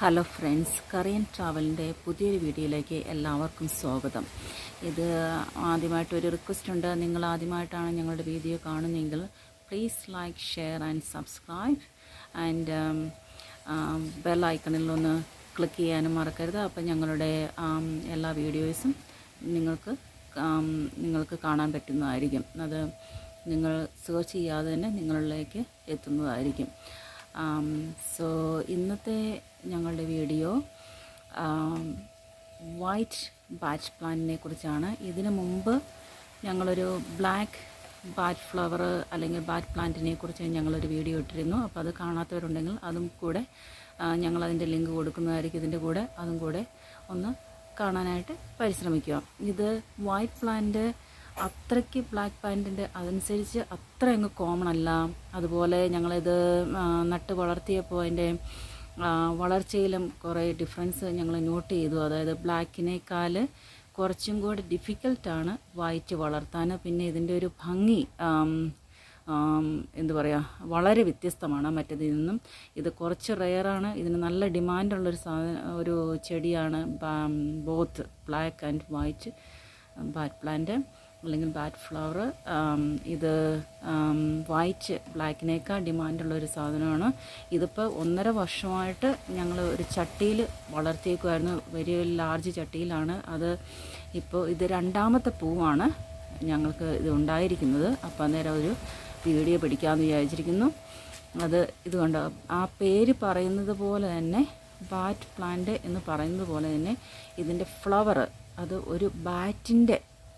Hello friends കറിയൻ ട്രാവലിൻ്റെ പുതിയൊരു വീഡിയോയിലേക്ക് എല്ലാവർക്കും സ്വാഗതം ഇത് ആദ്യമായിട്ട് ഒരു റിക്വസ്റ്റ് ഉണ്ട് നിങ്ങൾ ആദ്യമായിട്ടാണ് ഞങ്ങളുടെ വീഡിയോ കാണുന്നതെങ്കിൽ please like share and subscribe and bell ഐക്കണിൽ ഒന്ന് ക്ലിക്ക് ചെയ്യാനും മറക്കരുത് അപ്പം ഞങ്ങളുടെ ആം, എല്ലാ വീഡിയോസും നിങ്ങൾക്ക് ആം, നിങ്ങൾക്ക് കാണാൻ പറ്റുന്നതായിരിക്കും അത് നിങ്ങൾ സെർച്ച് ചെയ്യാതെ തന്നെ നിങ്ങളിലേക്ക് എത്തുന്നതായിരിക്കും സോ ഇന്നത്തെ ഞങ്ങളുടെ വീഡിയോ വൈറ്റ് ബാച്ച് പ്ലാന്റിനെ കുറിച്ചാണ് ഇതിനു മുമ്പ് ഞങ്ങളൊരു ബ്ലാക്ക് ബാറ്റ് ഫ്ലവർ അല്ലെങ്കിൽ ബാറ്റ് പ്ലാന്റിനെ കുറിച്ച് ഞങ്ങളൊരു വീഡിയോ ഇട്ടിരുന്നു അപ്പോൾ അത് കാണാത്തവരുണ്ടെങ്കിൽ അതും കൂടെ ആ, ഞങ്ങളതിൻ്റെ ലിങ്ക് കൊടുക്കുന്നതായിരിക്കും ഇതിൻ്റെ കൂടെ അതും കൂടെ ഒന്ന് കാണാനായിട്ട് പരിശ്രമിക്കുക ഇത് വൈറ്റ് പ്ലാന്റ് അത്രയ്ക്ക് ബ്ലാക്ക് പാൻറ്റിൻ്റെ അതനുസരിച്ച് അത്ര അങ്ങ് കോമൺ അല്ല അതുപോലെ ഞങ്ങളിത് ആ, നട്ട് വളർത്തിയപ്പോൾ അതിൻ്റെ ആ, വളർച്ചയിലും കുറേ ഡിഫറൻസ് ഞങ്ങൾ നോട്ട് ചെയ്തു അതായത് ബ്ലാക്കിനേക്കാൾ കുറച്ചും കൂടി ഡിഫിക്കൽട്ടാണ് വൈറ്റ് വളർത്താൻ പിന്നെ ഇതിൻ്റെ ഒരു ഭംഗി ആം, ആം, എന്ത് പറയുക വളരെ വ്യത്യസ്തമാണ് മറ്റേതിൽ നിന്നും ഇത് കുറച്ച് റെയറാണ് ഇതിന് നല്ല ഡിമാൻഡുള്ളൊരു സാധന ഒരു ചെടിയാണ് both black and white bat plant അല്ലെങ്കിൽ ബാറ്റ് ഫ്ലവർ ഇത് വൈറ്റ് ബ്ലാക്കിനേക്കാൾ ഡിമാൻഡുള്ള ഒരു സാധനമാണ് ഇതിപ്പോൾ ഒന്നര വർഷമായിട്ട് ഞങ്ങൾ ഒരു ചട്ടിയിൽ വളർത്തിയേക്കുമായിരുന്നു വലിയ ലാർജ് ചട്ടിയിലാണ് അത് ഇപ്പോൾ ഇത് രണ്ടാമത്തെ പൂവാണ് ഞങ്ങൾക്ക് ഇത് ഉണ്ടായിരിക്കുന്നത് അപ്പോൾ അന്നേരം ഒരു വീഡിയോ പിടിക്കാമെന്ന് വിചാരിച്ചിരിക്കുന്നു അത് ഇതുകൊണ്ട് ആ പേര് പറയുന്നത് പോലെ തന്നെ ബാറ്റ് പ്ലാന്റ് എന്ന് പറയുന്നത് പോലെ തന്നെ ഇതിൻ്റെ ഫ്ലവർ അത് ഒരു ബാറ്റിൻ്റെ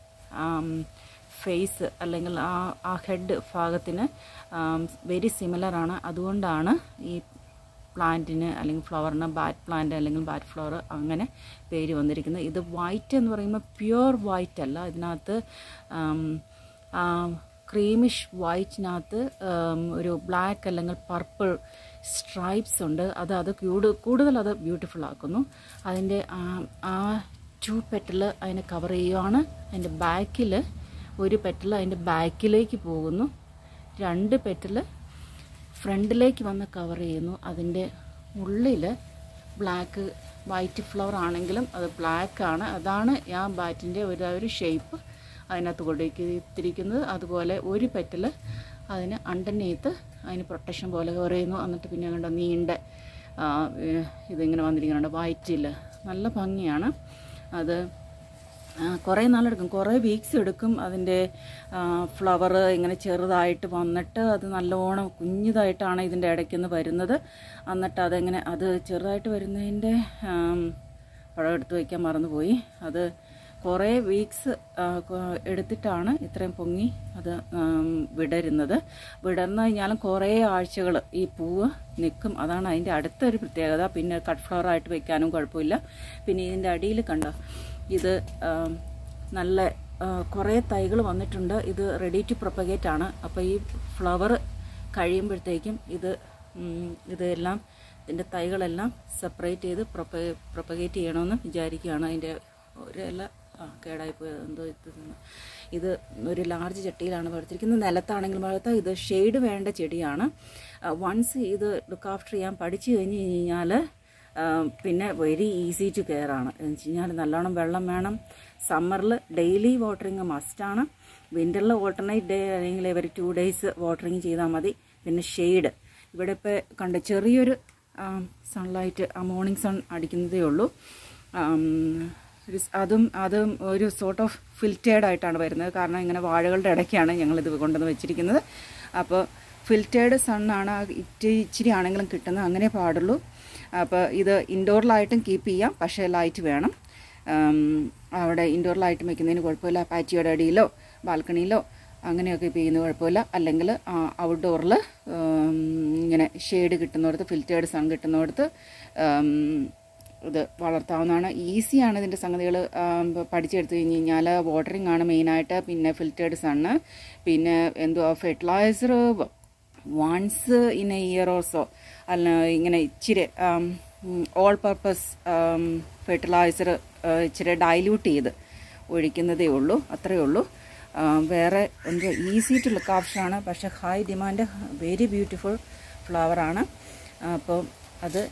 ഫേസ് അല്ലെങ്കിൽ ആ ആ ഹെഡ് ഭാഗത്തിന് വെരി സിമിലർ ആണ് അതുകൊണ്ടാണ് ഈ പ്ലാന്റിന് അല്ലെങ്കിൽ ഫ്ലവറിന് ബാറ്റ് പ്ലാന്റ് അല്ലെങ്കിൽ ബാറ്റ് ഫ്ലവർ അങ്ങനെ പേര് വന്നിരിക്കുന്നത് ഇത് വൈറ്റ് എന്ന് പറയുമ്പോൾ പ്യുവർ വൈറ്റ് അല്ല ഇതിനകത്ത് ക്രീമിഷ് വൈറ്റിനകത്ത് ഒരു ബ്ലാക്ക് അല്ലെങ്കിൽ പർപ്പിൾ സ്ട്രൈപ്സ് ഉണ്ട് അത് അത് കൂടു കൂടുതൽ അത് ബ്യൂട്ടിഫുൾ ആക്കുന്നു അതിൻ്റെ ആ ടു പെറ്റൽ അതിനെ കവർ ചെയ്യുവാണ് അതിൻ്റെ ബാക്കിൽ ഒരു പെറ്റൽ അതിൻ്റെ ബാക്കിലേക്ക് പോകുന്നു രണ്ട് പെറ്റൽ ഫ്രണ്ടിലേക്ക് വന്ന് കവർ ചെയ്യുന്നു അതിൻ്റെ ഉള്ളിൽ ബ്ലാക്ക് വൈറ്റ് ഫ്ലവർ ആണെങ്കിലും അത് ബ്ലാക്ക് ആണ് അതാണ് ആ ബാറ്റിൻ്റെ ഒരു ഒരു ഷേപ്പ് അതിനകത്ത് കൊടുത്തിരിക്കുന്നത് അതുപോലെ ഒരു പെറ്റൽ അതിന് അണ്ടർനെയ്ത്ത് അതിന് പ്രൊട്ടക്ഷൻ പോലെ കവർ ചെയ്യുന്നു എന്നിട്ട് പിന്നെ കണ്ട നീണ്ട ആ, ഏഹ്, ഇതിങ്ങനെ വന്നിരിക്കുന്നുണ്ട് വൈറ്റിൽ നല്ല ഭംഗിയാണ് അത് ആ, കുറേ നാളെടുക്കും കുറേ വീക്സ് എടുക്കും അതിൻ്റെ ഫ്ലവർ ഇങ്ങനെ ചെറുതായിട്ട് വന്നിട്ട് അത് നല്ലോണം കുഞ്ഞിതായിട്ടാണ് ഇതിൻ്റെ ഇടയ്ക്കുന്ന് വരുന്നത് എന്നിട്ട് അതെങ്ങനെ അത് ചെറുതായിട്ട് വരുന്നതിൻ്റെ ആം, പഴം എടുത്ത് വയ്ക്കാൻ മറന്നുപോയി അത് കുറേ വീക്സ് എടുത്തിട്ടാണ് ഇത്രയും പൊങ്ങി അത് ആം, വിടരുന്നത് വിടർന്നു കഴിഞ്ഞാലും കുറേ ആഴ്ചകൾ ഈ പൂവ് നിൽക്കും അതാണ് അതിൻ്റെ അടുത്തൊരു പ്രത്യേകത പിന്നെ കട്ട് ഫ്ലവർ ആയിട്ട് വെക്കാനും കുഴപ്പമില്ല പിന്നെ ഇതിൻ്റെ അടിയിൽ കണ്ടോ ഇത് ആം, നല്ല ആ, കുറേ തൈകൾ വന്നിട്ടുണ്ട് ഇത് റെഡി ടു പ്രൊപ്പഗേറ്റ് ആണ് അപ്പോൾ ഈ ഫ്ലവർ കഴിയുമ്പോഴത്തേക്കും ഇത് ഉം, ഇതെല്ലാം ഇതിൻ്റെ തൈകളെല്ലാം സെപ്പറേറ്റ് ചെയ്ത് പ്രൊപ്പ പ്രൊപ്പഗേറ്റ് ചെയ്യണമെന്ന് വിചാരിക്കുകയാണ് അതിൻ്റെ ഒരു എല്ലാ ആ കേടായി പോയത് എന്തോ ഇത് നിന്ന്. ഇത് ഒരു ലാർജ് ചട്ടിയിലാണ് വളർത്തിരിക്കുന്നത് നിലത്താണെങ്കിലും വളർത്താം ഇത് ഷെയ്ഡ് വേണ്ട ചെടിയാണ് വൺസ് ഇത് ലുക്ക് ആഫ്റ്റർ ചെയ്യാൻ പഠിച്ചു കഴിഞ്ഞ് കഴിഞ്ഞാൽ പിന്നെ വെരി ഈസി ടു കെയർ ആണ് എന്ന് വെച്ച് കഴിഞ്ഞാൽ നല്ലോണം വെള്ളം വേണം സമ്മറിൽ ഡെയിലി വാട്ടറിങ് മസ്റ്റാണ് വിൻ്ററിൽ ഓൾട്ടർനേറ്റ് ഡേ അല്ലെങ്കിൽ ഒരു ടു ഡേയ്സ് വാട്ടറിങ് ചെയ്താൽ മതി പിന്നെ ഷെയ്ഡ് ഇവിടെ ഇപ്പോൾ കണ്ട ചെറിയൊരു സൺലൈറ്റ് ആ മോർണിംഗ് സൺ അടിക്കുന്നതേ ഉള്ളൂ ആം, ഒരു സ് അതും അതും ഒരു സോർട്ട് ഓഫ് ഫിൽറ്റേഡ് ആയിട്ടാണ് വരുന്നത് കാരണം ഇങ്ങനെ വാഴകളുടെ ഇടയ്ക്കാണ് ഞങ്ങളിത് കൊണ്ടുവന്ന് വെച്ചിരിക്കുന്നത് അപ്പോൾ ഫിൽറ്റേഡ് സണ്ണാണ് ഇച്ചിരി ഇച്ചിരി ആണെങ്കിലും കിട്ടുന്നത് അങ്ങനെ പാടുള്ളൂ അപ്പോൾ ഇത് ഇൻഡോറിലായിട്ടും കീപ്പ് ചെയ്യാം പക്ഷേ ലൈറ്റ് വേണം ആം, അവിടെ ഇൻഡോറിലായിട്ട് വെക്കുന്നതിന് കുഴപ്പമില്ല പാറ്റിയുടെ അടിയിലോ ബാൽക്കണിയിലോ അങ്ങനെയൊക്കെ ഇപ്പോൾ ചെയ്യുന്നത് കുഴപ്പമില്ല അല്ലെങ്കിൽ ഔട്ട്ഡോറിൽ ഇങ്ങനെ ഷെയ്ഡ് കിട്ടുന്നിടത്ത് ഫിൽറ്റേഡ് സൺ കിട്ടുന്നിടത്ത് ആം, ഇത് വളർത്താവുന്നതാണ് ഈസിയാണ് ഇതിൻ്റെ സംഗതികൾ പഠിച്ചെടുത്തു കഴിഞ്ഞ് കഴിഞ്ഞാൽ വാട്ടറിങ് ആണ് മെയിനായിട്ട് പിന്നെ ഫിൽറ്റേഡ് സണ്ണ് പിന്നെ എന്തുവാ fertiliser once in a year also അല്ല ഇങ്ങനെ ഇച്ചിരി ഓൾ പർപ്പസ് ഫെർട്ടിലൈസർ ഇച്ചിരി ഡൈല്യൂട്ട് ചെയ്ത് ഒഴിക്കുന്നതേ ഉള്ളൂ അത്രയേ ഉള്ളൂ ആ, വേറെ എന്ത് ഈസി ടു ലുക്ക് ഓപ്ഷനാണ് പക്ഷേ ഹൈ ഡിമാൻഡ് വെരി ബ്യൂട്ടിഫുൾ ഫ്ലവറാണ് അപ്പോൾ അത്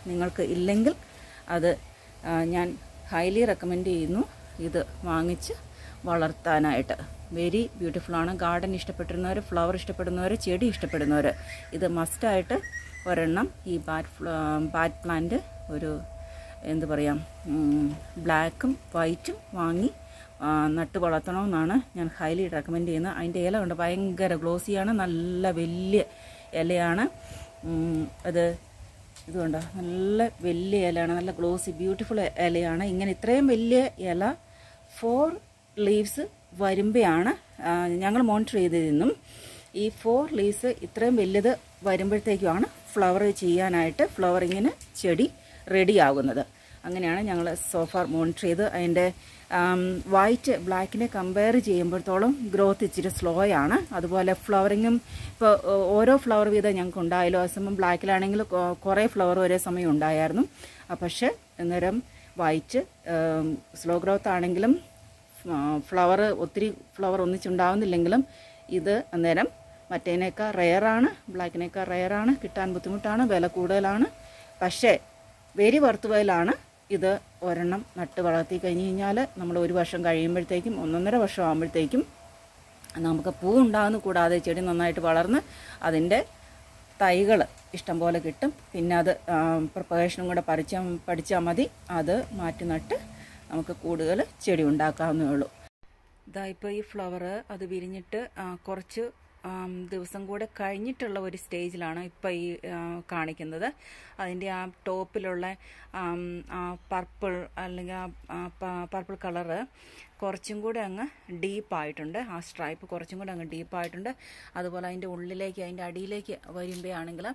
നിങ്ങൾക്ക് ഇല്ലെങ്കിൽ അത് ആ, ഞാൻ ഹൈലി റെക്കമെൻഡ് ചെയ്യുന്നു ഇത് വാങ്ങിച്ച് വളർത്താനായിട്ട് വെരി ബ്യൂട്ടിഫുൾ ആണ് ഗാർഡൻ ഇഷ്ടപ്പെടുന്നവർ ഫ്ലവർ ഇഷ്ടപ്പെടുന്നവർ ചെടി ഇഷ്ടപ്പെടുന്നവർ ഇത് മസ്റ്റായിട്ട് ഒരെണ്ണം ഈ ബാറ്റ് ബാറ്റ് പ്ലാന്റ് ഒരു എന്ത് പറയാം ബ്ലാക്കും വൈറ്റും വാങ്ങി ആ, നട്ട് വളർത്തണമെന്നാണ് ഞാൻ ഹൈലി റെക്കമെൻഡ് ചെയ്യുന്നത് അതിൻ്റെ ഇല കൊണ്ട് ഭയങ്കര ഗ്ലോസിയാണ് നല്ല വലിയ ഇലയാണ് ഉം, അത് ഇതുകൊണ്ട് നല്ല വലിയ ഇലയാണ് നല്ല ഗ്ലോസി ബ്യൂട്ടിഫുൾ ഇലയാണ് ഇങ്ങനെ ഇത്രയും വലിയ ഇല ഫോർ ലീവ്സ് വരുമ്പോഴാണ് ഞങ്ങൾ മോണിറ്റർ ചെയ്തതെന്നും ഈ ഫോർ ലീവ്സ് ഇത്രയും വലുത് വരുമ്പോഴത്തേക്കുമാണ് ഫ്ലവർ ചെയ്യാനായിട്ട് ഫ്ലവറിങ്ങിന് ചെടി റെഡി ആകുന്നത് അങ്ങനെയാണ് ഞങ്ങൾ സോഫാർ മോണിറ്റർ ചെയ്ത് അതിൻ്റെ വൈറ്റ് ബ്ലാക്കിനെ കമ്പയർ ചെയ്യുമ്പോഴത്തോളം ഗ്രോത്ത് ഇച്ചിരി സ്ലോ ആണ് അതുപോലെ ഫ്ലവറിങ്ങും ഇപ്പോൾ ഓരോ ഫ്ലവർ വീതം ഞങ്ങൾക്ക് ഉണ്ടായാലും ആ സമയം ബ്ലാക്കിലാണെങ്കിൽ കുറേ ഫ്ലവർ ഒരേ സമയം ഉണ്ടായിരുന്നു ആ, പക്ഷേ അന്നേരം വൈറ്റ് സ്ലോ ഗ്രോത്ത് ആണെങ്കിലും ഫ്ലവർ ഒത്തിരി ഫ്ലവർ ഒന്നിച്ചുണ്ടാവുന്നില്ലെങ്കിലും ഇത് അന്നേരം മറ്റേനേക്കാൾ റെയറാണ് ബ്ലാക്കിനേക്കാൾ റെയറാണ് കിട്ടാൻ ബുദ്ധിമുട്ടാണ് വില കൂടുതലാണ് പക്ഷേ വെരി വർത്തുവയിലാണ് ഇത് ഒരെണ്ണം നട്ട് വളർത്തി കഴിഞ്ഞ് കഴിഞ്ഞാൽ നമ്മൾ ഒരു വർഷം കഴിയുമ്പോഴത്തേക്കും ഒന്നൊന്നര വർഷം ആകുമ്പോഴത്തേക്കും നമുക്ക് പൂ ഉണ്ടാകുന്നു കൂടാതെ ചെടി നന്നായിട്ട് വളർന്ന് അതിൻ്റെ തൈകൾ ഇഷ്ടം പോലെ കിട്ടും പിന്നെ അത് പ്രിപ്പറേഷനും കൂടെ പഠിച്ചാൽ പഠിച്ചാൽ മതി അത് മാറ്റി നട്ട് നമുക്ക് കൂടുതൽ ചെടി ഉണ്ടാക്കാവുന്നേ ഉള്ളൂ ഇതാ ഇപ്പോൾ ഈ ഫ്ലവർ അത് വിരിഞ്ഞിട്ട് ആ, കുറച്ച് ആം, ദിവസം കൂടെ കഴിഞ്ഞിട്ടുള്ള ഒരു സ്റ്റേജിലാണ് ഇപ്പോൾ ഈ ആ, കാണിക്കുന്നത് അതിൻ്റെ ആ ടോപ്പിലുള്ള ആം, ആ പർപ്പിൾ അല്ലെങ്കിൽ ആ പർപ്പിൾ കളറ് കുറച്ചും കൂടെ അങ്ങ് ഡീപ്പായിട്ടുണ്ട് ആ സ്ട്രൈപ്പ് കുറച്ചും കൂടെ അങ്ങ് ഡീപ്പായിട്ടുണ്ട് അതുപോലെ അതിൻ്റെ ഉള്ളിലേക്ക് അതിൻ്റെ അടിയിലേക്ക് വരുമ്പോഴാണെങ്കിൽ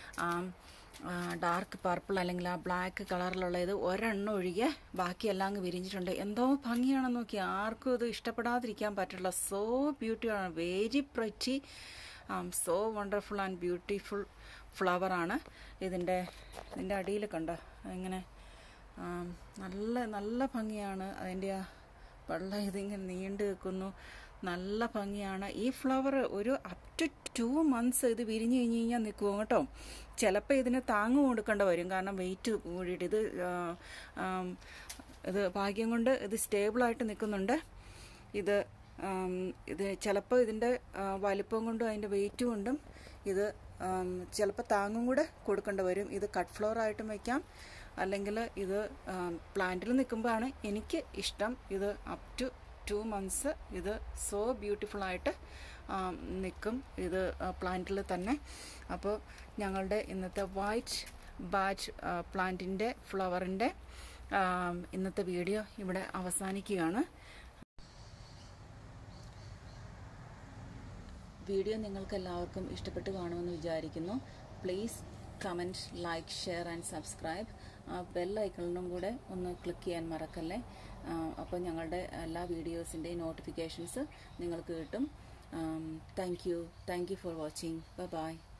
ഡാർക്ക് പർപ്പിൾ അല്ലെങ്കിൽ ആ ബ്ലാക്ക് കളറിലുള്ള ഇത് ഒരെണ്ണം ഒഴികെ ബാക്കിയെല്ലാം അങ്ങ് വിരിഞ്ഞിട്ടുണ്ട് എന്തോ ഭംഗിയാണെന്ന് നോക്കി ആർക്കും ഇത് ഇഷ്ടപ്പെടാതിരിക്കാൻ പറ്റില്ല സോ ബ്യൂട്ടിയാണ് very pretty so wonderful and beautiful ഫ്ലവറാണ് ഇതിൻ്റെ ഇതിൻ്റെ അടിയിൽ കണ്ടോ ഇങ്ങനെ ആം, നല്ല നല്ല ഭംഗിയാണ് അതിൻ്റെ ആ വെള്ളം ഇതിങ്ങനെ നീണ്ടു നിൽക്കുന്നു നല്ല ഭംഗിയാണ് ഈ ഫ്ലവർ ഒരു അപ് ടു ടു മന്ത്സ് ഇത് വിരിഞ്ഞ് കഴിഞ്ഞ് കഴിഞ്ഞാൽ നിൽക്കും കേട്ടോ ചിലപ്പോൾ ഇതിന് താങ്ങ് കൊടുക്കേണ്ട വരും കാരണം വെയിറ്റ് കൂടിയിട്ട് ഇത് ആ, ആം, ഇത് ഭാഗ്യം കൊണ്ട് ഇത് സ്റ്റേബിളായിട്ട് നിൽക്കുന്നുണ്ട് ഇത് ആം, ഇത് ചിലപ്പോൾ ഇതിൻ്റെ ആ, വലിപ്പം കൊണ്ടും അതിൻ്റെ വെയിറ്റ് കൊണ്ടും ഇത് ചിലപ്പോൾ താങ്ങും കൂടെ കൊടുക്കേണ്ടി വരും ഇത് കട്ട് ഫ്ലോർ ആയിട്ടും വയ്ക്കാം അല്ലെങ്കിൽ ഇത് പ്ലാന്റിൽ നിൽക്കുമ്പോഴാണ് എനിക്ക് ഇഷ്ടം ഇത് അപ് ടു ടു മന്ത്സ് ഇത് സോ ബ്യൂട്ടിഫുൾ ആയിട്ട് നിൽക്കും ഇത് പ്ലാന്റിൽ തന്നെ അപ്പോൾ ഞങ്ങളുടെ ഇന്നത്തെ വൈറ്റ് ബാച്ച് പ്ലാന്റിൻ്റെ ഫ്ലവറിൻ്റെ ഇന്നത്തെ വീഡിയോ ഇവിടെ അവസാനിക്കുകയാണ് വീഡിയോ നിങ്ങൾക്ക് എല്ലാവർക്കും ഇഷ്ടപ്പെട്ട് കാണുമെന്ന് വിചാരിക്കുന്നു please comment like share and subscribe ആ ബെൽ ഐക്കണിനും കൂടെ ഒന്ന് ക്ലിക്ക് ചെയ്യാൻ മറക്കല്ലേ അപ്പോൾ ഞങ്ങളുടെ എല്ലാ വീഡിയോസിൻ്റെയും നോട്ടിഫിക്കേഷൻസ് നിങ്ങൾക്ക് കിട്ടും thank you thank you for watching by